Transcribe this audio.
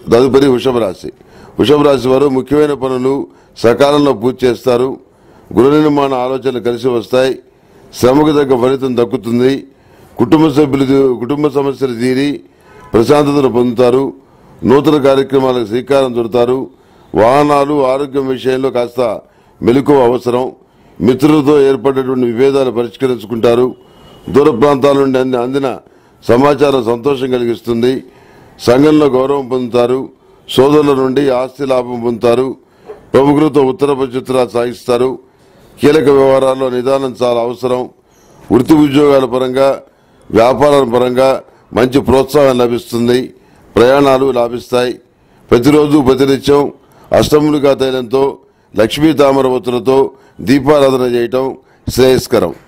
తదుపరి వృషభ రాశి వృషభ రాశి వారు ముఖ్యమైన పనులు సకాలంలో పూర్తి చేస్తారు గృహ నిర్మాణ ఆలోచనలు కలిసి వస్తాయి శ్రమకు తగ్గ ఫలితం దక్కుతుంది కుటుంబ సభ్యులు కుటుంబ సమస్యలు తీరి ప్రశాంతతను పొందుతారు నూతన కార్యక్రమాలకు శ్రీకారం చుడతారు వాహనాలు ఆరోగ్యం విషయంలో కాస్త మెలకువ అవసరం మిత్రులతో ఏర్పడేటువంటి విభేదాలు పరిష్కరించుకుంటారు దూర ప్రాంతాల నుండి అంది- అందిన సమాచారం సంతోషం కలిగిస్తుంది సంఘంలో గౌరవం పొందుతారు సోదరుల నుండి ఆస్తి లాభం పొందుతారు ప్రముఖులతో ఉత్తర ప్రత్యుత్తరాలు సాగిస్తారు కీలక వ్యవహారాల్లో నిదానం చాలా అవసరం వృత్తి ఉద్యోగాల పరంగా వ్యాపారాల పరంగా మంచి ప్రోత్సాహం లభిస్తుంది ప్రయాణాలు లాభిస్తాయి ప్రతిరోజు ప్రతినిత్యం అష్టములుగా తైలంతో లక్ష్మీ తామరవతులతో దీపారాధన చేయటం శ్రేయస్కరం